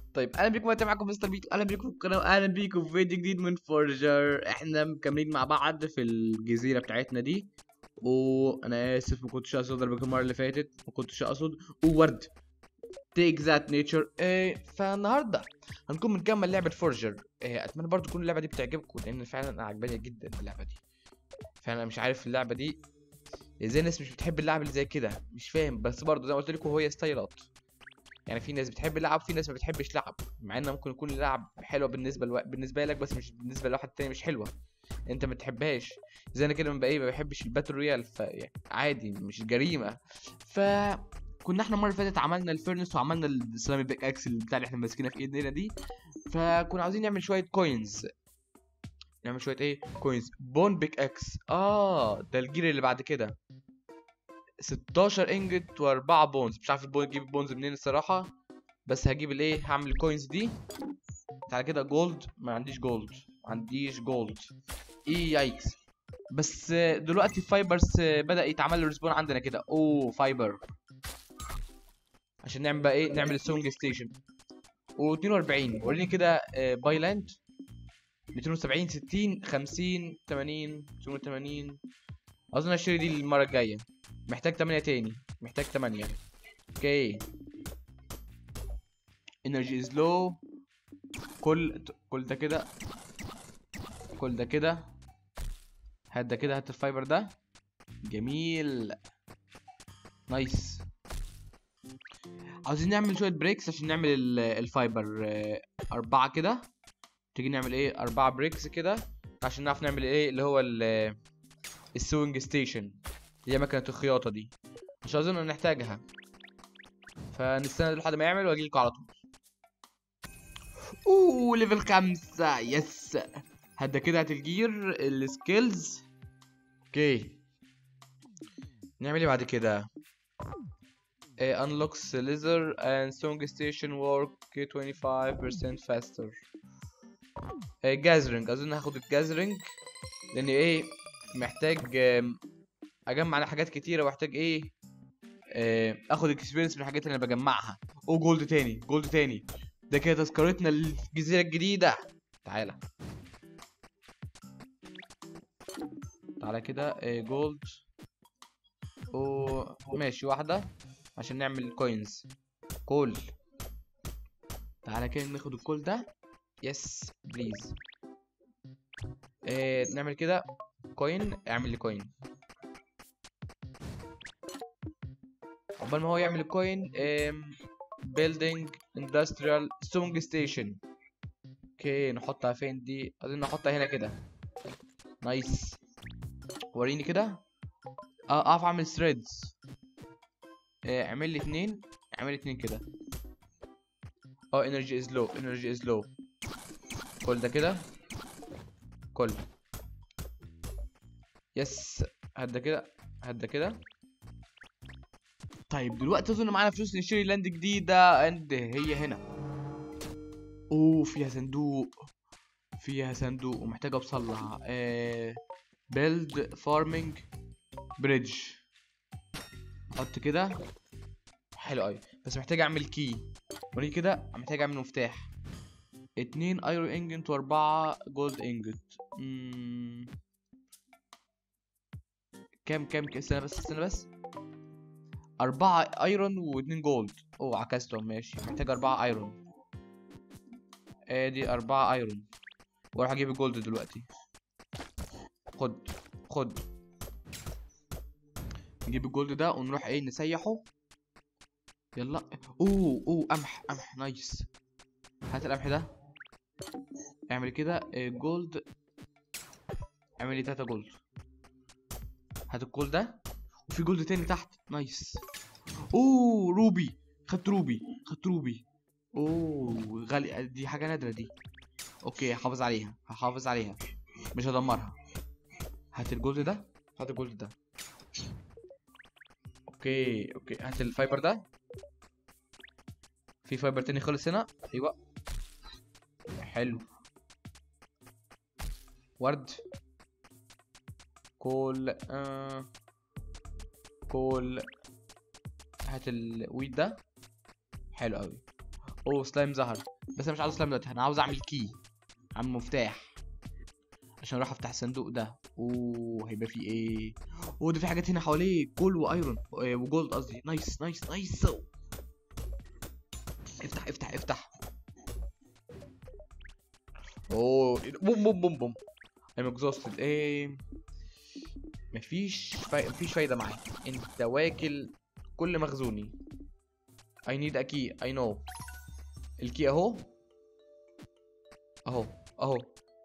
طيب اهلا بيكم انت معاكم مستر بيتو اهلا بيكم في القناه واهلا بيكم في فيديو جديد من فورجر احنا مكملين مع بعض في الجزيره بتاعتنا دي وانا اسف ما كنتش اقصد اضربك المره اللي فاتت ما كنتش اقصد وورد تيك ذات نيتشر ايه فالنهارده هنكون بنكمل لعبه فورجر إيه اتمنى برضو تكون اللعبه دي بتعجبكم لان فعلا انا عجباني جدا اللعبه دي فعلا مش عارف اللعبه دي ازاي الناس مش بتحب اللعب اللي زي كده مش فاهم بس برضو زي ما قلت لكم هي ستايلات يعني في ناس بتحب اللعب في ناس ما بتحبش لعب مع ان ممكن يكون اللعب حلوه بالنسبه لو... بالنسبه لك بس مش بالنسبه لواحد تاني مش حلوه انت ما تحبهاش زي انا كده بقى ايه ما بحبش الباتل رويال ف يعني عادي مش جريمه ف كنا احنا المره اللي فاتت عملنا الفيرنس وعملنا السلامي باك اكس اللي بتاع اللي احنا ماسكينها في ايدينا دي فكنا عاوزين نعمل شويه كوينز نعمل شويه ايه كوينز بون بيك اكس اه ده الجير اللي بعد كده 16 انجت و4 بونز مش عارف البون اجيب البونز منين الصراحه بس هجيب الايه هعمل الكوينز دي تعالى كده جولد ما عنديش جولد ما عنديش جولد ايه يايكس بس دلوقتي فايبرز بدا يتعمل له ريسبون عندنا كده اوه فايبر عشان نعمل بقى ايه نعمل السونج ستيشن و42 وريني كده باي لاند 270 60 50 80 280 اظن اشتري دي المره الجايه محتاج 8 تاني محتاج 8 اوكي انرجي از لو كل كل ده كده كل ده كده هات ده كده هات الفايبر ده جميل نايس عاوزين نعمل شويه بريكس عشان نعمل الفايبر أربعة كده تيجي نعمل ايه أربعة بريكس كده عشان نعرف نعمل ايه اللي هو السوينج ستيشن هي مكنة الخياطة دي مش أظن نحتاجها فنستنى لحد ما يعمل واجيلكوا على طول اوه ليفل خمسة يس هدا كده هات الجير السكيلز اوكي نعمل ايه بعد كده uh, unlocks laser and song station work 25% faster uh, gathering اظن هاخد الجاذرنج لان ايه محتاج uh, اجمع حاجات كتيره واحتاج ايه آه اخد اكسبيرينس من الحاجات اللي انا بجمعها او جولد تاني جولد تاني ده كده تذكرتنا للجزيره الجديده تعالى تعالى كده آه جولد او ماشي واحده عشان نعمل كوينز كول تعالى كده ناخد الكول ده يس بليز آه نعمل كده كوين اعمل لي كوين عقبال ما هو يعمل الكوين بيلدينج اندستريال سونج ستيشن اوكي نحطها فين دي اظن نحطها هنا كده نايس وريني كده اه اعرف اعمل ثريدز آه اعمل لي اتنين اعمل لي اتنين كده اه انرجي از لو انرجي از لو كل ده كده كل يس هدا كده هدا كده طيب دلوقتي اظن معانا فلوس نشتري لاند جديدة اند هي هنا اوه فيها صندوق فيها صندوق ومحتاج اوصلها آه بيلد فارمنج بريدج احط كده حلو قوي بس محتاج اعمل كي وريني كده محتاج اعمل مفتاح اتنين ايرون انجنت واربعة جولد انجنت مم. كام كام استنى بس استنى بس أربعة ايرون واتنين جولد اوه عكستهم ماشي محتاج أربعة ايرون ادي أربعة ايرون واروح اجيب الجولد دلوقتي خد خد نجيب الجولد ده ونروح ايه نسيحه يلا اوه اوه قمح قمح نايس هات القمح ده اعمل كده جولد اعمل لي تلاتة جولد هات الجولد ده وفي جولد تاني تحت نايس اوه روبي خدت روبي خدت روبي اوه غالي دي حاجه نادره دي اوكي هحافظ عليها هحافظ عليها مش هدمرها هات الجولد ده هات الجولد ده اوكي اوكي هات الفايبر ده في فايبر تاني خلص هنا ايوه حلو ورد كول آه كول هات الويد ده حلو قوي اوه سلايم ظهر بس انا مش عاوز سلايم دلوقتي انا عاوز اعمل كي اعمل مفتاح عشان اروح افتح الصندوق ده اوه هيبقى فيه ايه اوه ده في حاجات هنا حواليه كول وايرون آه، وجولد قصدي نايس نايس نايس افتح افتح افتح اوه إيه ده؟ بوم بوم بوم بوم I'm exhausted ايه مفيش فا... مفيش فايدة معاك انت واكل كل مخزوني I need a key I know الكي اهو اهو اهو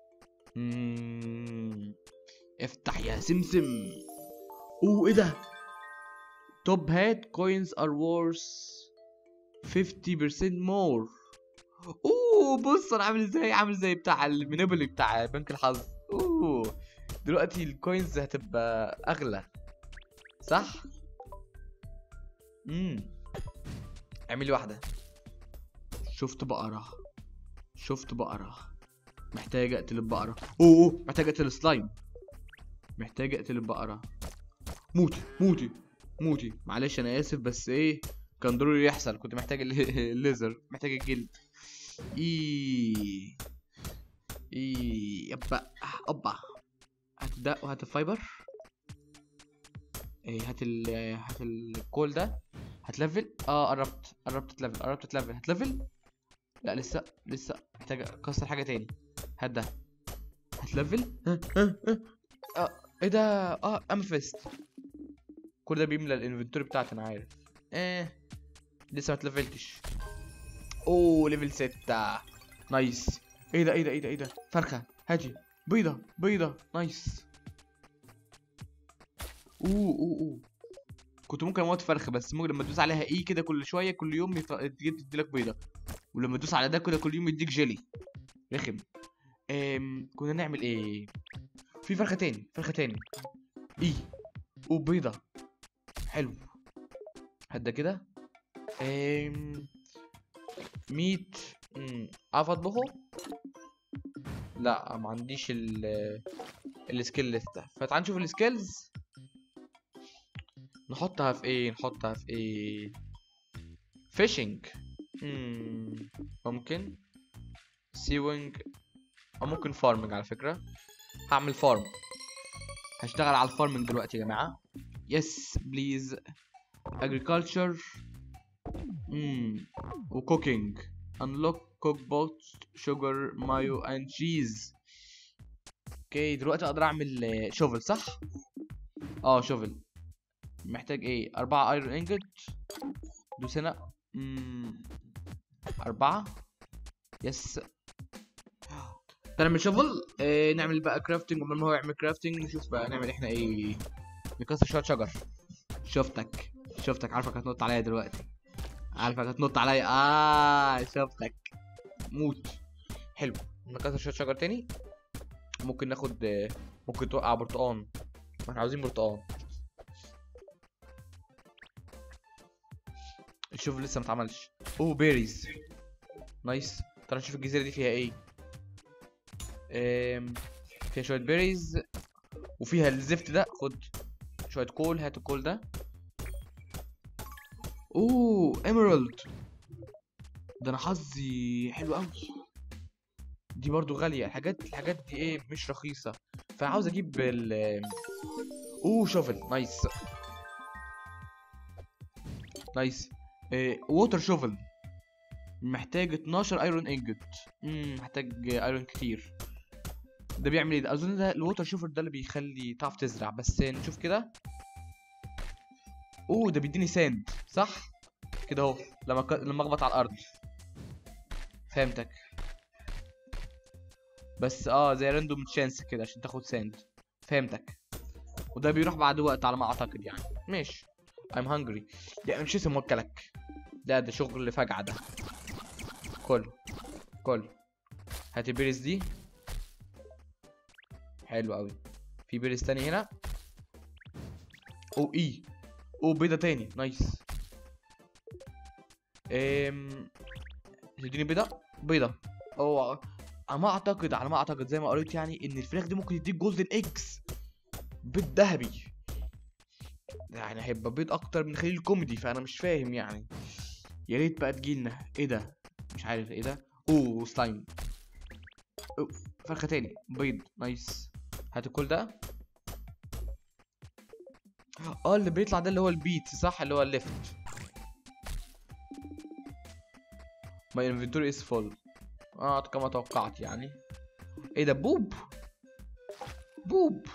مم. افتح يا سمسم اوه ايه ده توب هات كوينز ار worth 50% more اوه بص انا عامل ازاي عامل زي بتاع المونوبولي بتاع بنك الحظ اوه دلوقتي الكوينز هتبقى اغلى صح امم اعملي واحده شفت بقره شفت بقره محتاج اقتل البقره اوه أوه، محتاج اقتل السلايم محتاج اقتل البقره موتي موتي موتي معلش انا اسف بس ايه كان ضروري يحصل كنت محتاج ال- الليزر محتاج الجلد ايه ايه يبا اوبا هات ده وهات الفايبر ايه هات ال هات الكول ده هتلفل اه قربت قربت تلفل قربت تلفل هتلفل لا لسه لسه محتاج اكسر حاجه تاني هات ده هتلفل ها ها ها اه ايه ده اه امفست كل ده بيملى الانفنتوري بتاعتي انا عارف ايه لسه ما اتلفلتش اوه ليفل ستة نايس ايه ده ايه ده ايه ده ايه ده فرخة هاتي بيضة بيضة نايس اوه اوه اوه كنت ممكن اموت فرخة بس ممكن لما تدوس عليها ايه كده كل شوية كل يوم يط- تجيب تديلك بيضة ولما تدوس على ده كده كل يوم يديك جيلي رخم ام كنا نعمل ايه في فرخة تاني فرخة تاني ايه اوه بيضة حلو هات ده كده ام ميت مم، اعرف اطبخه لا ما عنديش ال السكيل لسه فتعال نشوف السكيلز نحطها في ايه نحطها في ايه فيشنج ممكن سيوينج او ممكن فارمنج على فكرة هعمل فارم هشتغل على الفارمنج دلوقتي يا جماعة يس بليز agriculture امم وكوكينج unlock cook both sugar mayo and cheese اوكي دلوقتي اقدر اعمل آه، شوفل صح اه شوفل محتاج ايه اربعة ايرون انجت دوس هنا مم، اربعة يس نعمل شوفل آه نعمل بقى كرافتنج قبل ما هو يعمل كرافتنج نشوف بقى نعمل احنا ايه نكسر شوية شجر شفتك شفتك عارفك هتنط عليا دلوقتي عارفك هتنط عليا اه شفتك موت حلو نكسر شوية شجر تاني ممكن ناخد آه، ممكن توقع برتقان ما احنا عاوزين برتقان الشوف لسه ما اتعملش اوه بيريز نايس تعال نشوف الجزيرة دي فيها ايه أم... فيها شوية بيريز وفيها الزفت ده خد شوية كول هات الكول ده اوه ايميرالد ده انا حظي حلو قوي دي برضو غالية الحاجات الحاجات دي ايه مش رخيصة فعاوز اجيب ال اوه شوفل نايس نايس إيه ووتر شوفل محتاج 12 ايرون انجت امم محتاج ايرون كتير ده بيعمل ايه ده اظن ده الووتر شوفل ده اللي بيخلي تعرف تزرع بس نشوف كده اوه ده بيديني ساند صح كده اهو لما ك... لما اخبط على الارض فهمتك بس اه زي راندوم تشانس كده عشان تاخد ساند فهمتك وده بيروح بعد وقت على ما اعتقد يعني ماشي I'm hungry يعني مش اسم وكلك ده ده شغل فجعة ده كل كل هات البيرز دي حلو قوي في بيرز تاني هنا او اي او بيضة تاني نايس ام تديني بيضة بيضة او على ما اعتقد على ما اعتقد زي ما قريت يعني ان الفراخ دي ممكن تديك جولدن ايجز بيض ذهبي يعني هيبقى بيض اكتر من خليل الكوميدي فانا مش فاهم يعني يا ريت بقى تجيلنا ايه ده مش عارف ايه ده اوه سلايم أوه. فرخه تاني بيض نايس هات كل ده اه اللي بيطلع ده اللي هو البيت صح اللي هو الليفت My inventory is full اه كما توقعت يعني ايه ده بوب بوب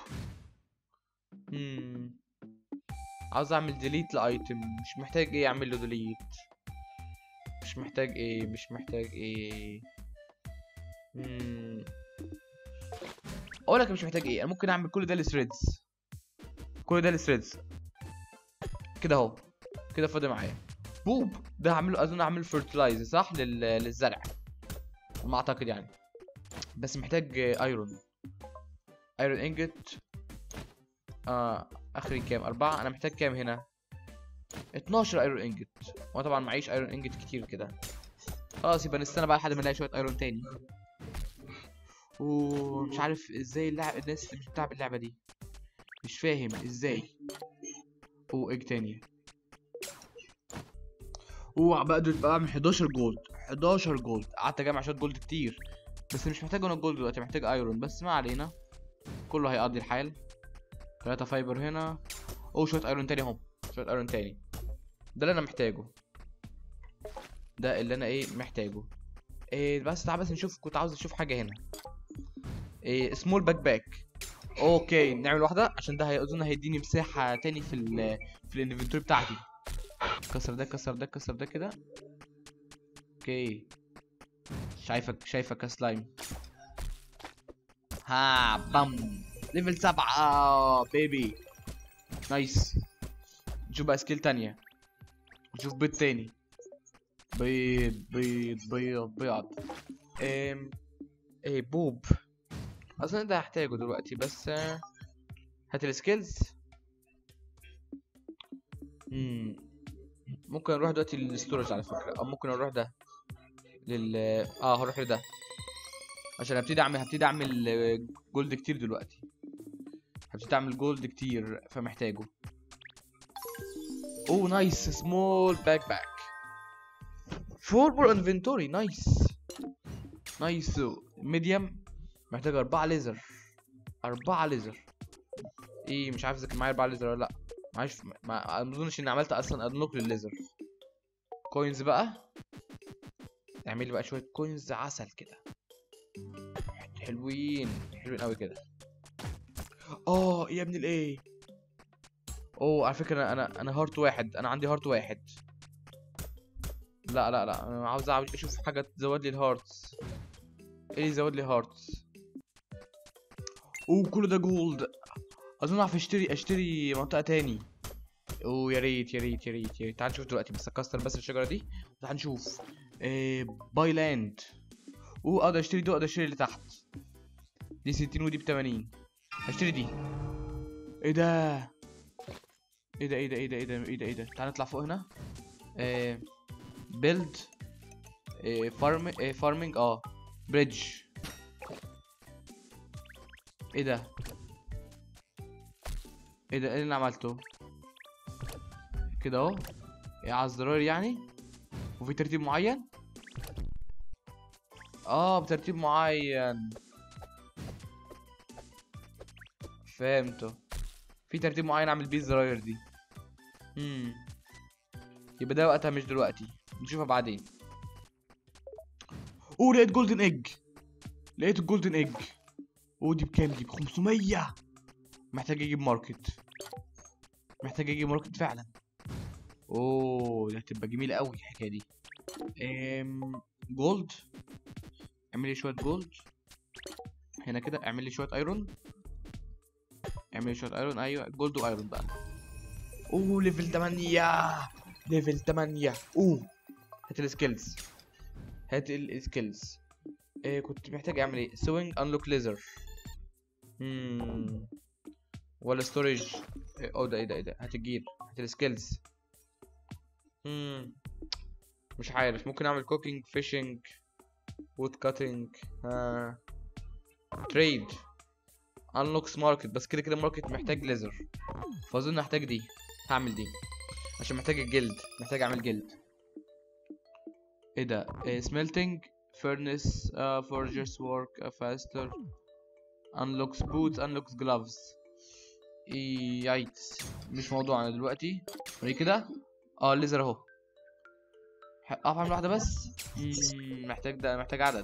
مم. عاوز اعمل ديليت لايتم مش محتاج ايه اعمل له ديليت مش محتاج ايه مش محتاج ايه مم. اقول لك مش محتاج ايه انا ممكن اعمل كل ده لثريدز كل ده لثريدز كده اهو كده فاضي معايا بوب ده هعمله اظن اعمل فيرتلايز صح لل... للزرع ما اعتقد يعني بس محتاج ايرون ايرون انجت اه اخري كام أربعة انا محتاج كام هنا 12 ايرون انجت وانا طبعا معيش ايرون انجت كتير كده خلاص يبقى نستنى بقى لحد ما نلاقي شويه ايرون تاني ومش عارف ازاي اللعب الناس اللي مش بتلعب اللعبه دي مش فاهم ازاي اوه ايج تاني اوه بقى دول بقى من 11 جولد 11 جولد قعدت اجمع شويه جولد كتير بس مش محتاج انا الجولد دلوقتي محتاج ايرون بس ما علينا كله هيقضي الحال ثلاثة فايبر هنا اوه شوية ايرون تاني اهو شوية ايرون تاني ده اللي انا محتاجه ده اللي انا ايه محتاجه إيه بس تعال بس نشوف كنت عاوز اشوف حاجة هنا إيه سمول باك باك اوكي نعمل واحدة عشان ده هي- اظن هيديني مساحة تاني في ال في الانفنتوري بتاعتي كسر ده كسر ده كسر ده كده اوكي شايفك شايفك يا سلايم ها بام ليفل سبعة بيبي نايس نشوف بقى سكيل تانية نشوف بيض تاني بيض بيض بيض بيض ام ايه بوب اظن ده هحتاجه دلوقتي بس آه، هات السكيلز مم. ممكن نروح دلوقتي للستورج على فكرة او ممكن نروح ده لل اه هروح لده عشان هبتدي اعمل هبتدي اعمل آه، جولد كتير دلوقتي هبتدي اعمل جولد كتير فمحتاجه اوه نايس سمول باك باك فور بور انفنتوري نايس نايس ميديوم محتاج أربعة ليزر أربعة ليزر ايه مش عارف اذا كان معايا أربعة ليزر ولا لأ معيش ما ما اظنش اني عملت اصلا انلوك للليزر كوينز بقى اعمل لي بقى شويه كوينز عسل كده حلوين حلوين قوي كده اه يا ابن الايه اوه على فكره انا انا انا هارت واحد انا عندي هارت واحد لا لا لا انا عاوز أعمل- اشوف حاجه تزود لي الهارتس ايه اللي يزود لي هارتس اوه كل ده جولد اظن اعرف اشتري اشتري منطقه تاني اوه يا ريت يا ريت يا ريت يا ريت تعال نشوف دلوقتي بس اكسر بس الشجره دي تعال نشوف إيه باي لاند اوه اقدر اشتري دي اقدر اشتري اللي تحت دي 60 ودي ب 80 هشتري دي ايه ده ايه ده ايه ده ايه ده ايه ده ايه ده ايه ده تعال نطلع فوق هنا إيه بيلد إيه فارم إيه فارمينج اه بريدج ايه ده ايه ده ايه اللي انا عملته كده اهو ايه على الزرار يعني وفي ترتيب معين اه بترتيب معين فهمته في ترتيب معين اعمل بيه الزراير دي امم يبقى ده وقتها مش دلوقتي نشوفها بعدين اوه لقيت جولدن ايج لقيت الجولدن ايج اوه دي بكام دي ب 500 محتاج اجيب ماركت محتاج اجيب ماركت فعلا اوه ده هتبقى جميلة قوي الحكاية دي ام جولد اعمل لي شوية جولد هنا كده اعمل لي شوية ايرون اعمل لي شوية ايرون ايوه جولد وايرون بقى اوه ليفل 8 ليفل 8 اوه هات السكيلز هات السكيلز إيه كنت محتاج اعمل ايه سوينج انلوك ليزر امم ولا ستورج إيه او ده ايه ده ايه ده هات الجير هات السكيلز امم مش عارف ممكن اعمل كوكينج فيشنج وود كاتنج ها تريد انلوكس ماركت بس كده كده ماركت محتاج ليزر فاظن هحتاج دي هعمل دي عشان محتاج الجلد محتاج اعمل جلد ايه ده إيه سميلتنج furnace uh, forgers work uh, faster unlocks boots unlocks gloves إيه يايتس مش موضوعنا دلوقتي وري كده اه الليزر اهو ح- اقف اعمل واحده بس مم، محتاج ده محتاج عدد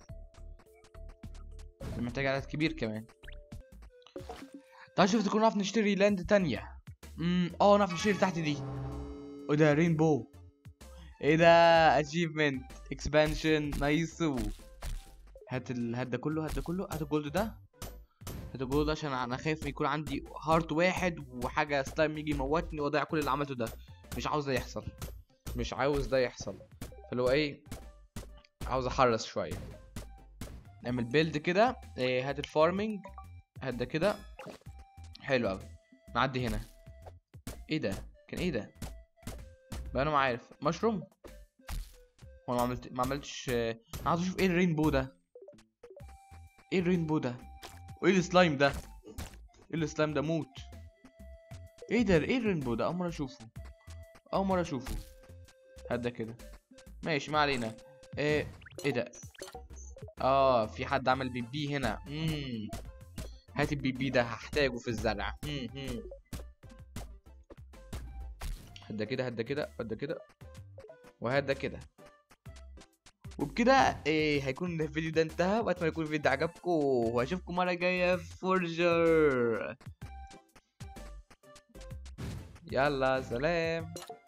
محتاج عدد كبير كمان تعال شوف تكون نعرف نشتري لاند تانية امم اه نعرف نشتري تحت دي وده رينبو ايه ده اتشيفمنت اكسبانشن نايسو هات ال... هات ده كله هات ده كله هات الجولد ده هات الجولد ده عشان انا خايف يكون عندي هارت واحد وحاجه سلايم يجي يموتني واضيع كل اللي عملته ده مش عاوز ده يحصل مش عاوز ده يحصل فاللي هو ايه عاوز احرص شويه نعمل بيلد كده إيه هات الفارمنج هات ده كده حلو قوي نعدي هنا ايه ده كان ايه ده بقى انا ما عارف مشروم هو أنا ما عملت ما عملتش آه، انا عاوز اشوف ايه الرينبو ده ايه الرينبو ده وايه السلايم ده ايه السلايم ده موت ايه ده ايه الرينبو ده اول مره اشوفه اول مره اشوفه هات ده كده ماشي ما علينا ايه ايه ده اه في حد عمل بي بي هنا امم هات البي بي ده هحتاجه في الزرع امم هات ده كده هات ده كده هات ده كده وهات ده كده وبكده إيه هيكون الفيديو ده انتهى واتمنى يكون الفيديو ده عجبكم واشوفكم مره جايه في فورجر يلا سلام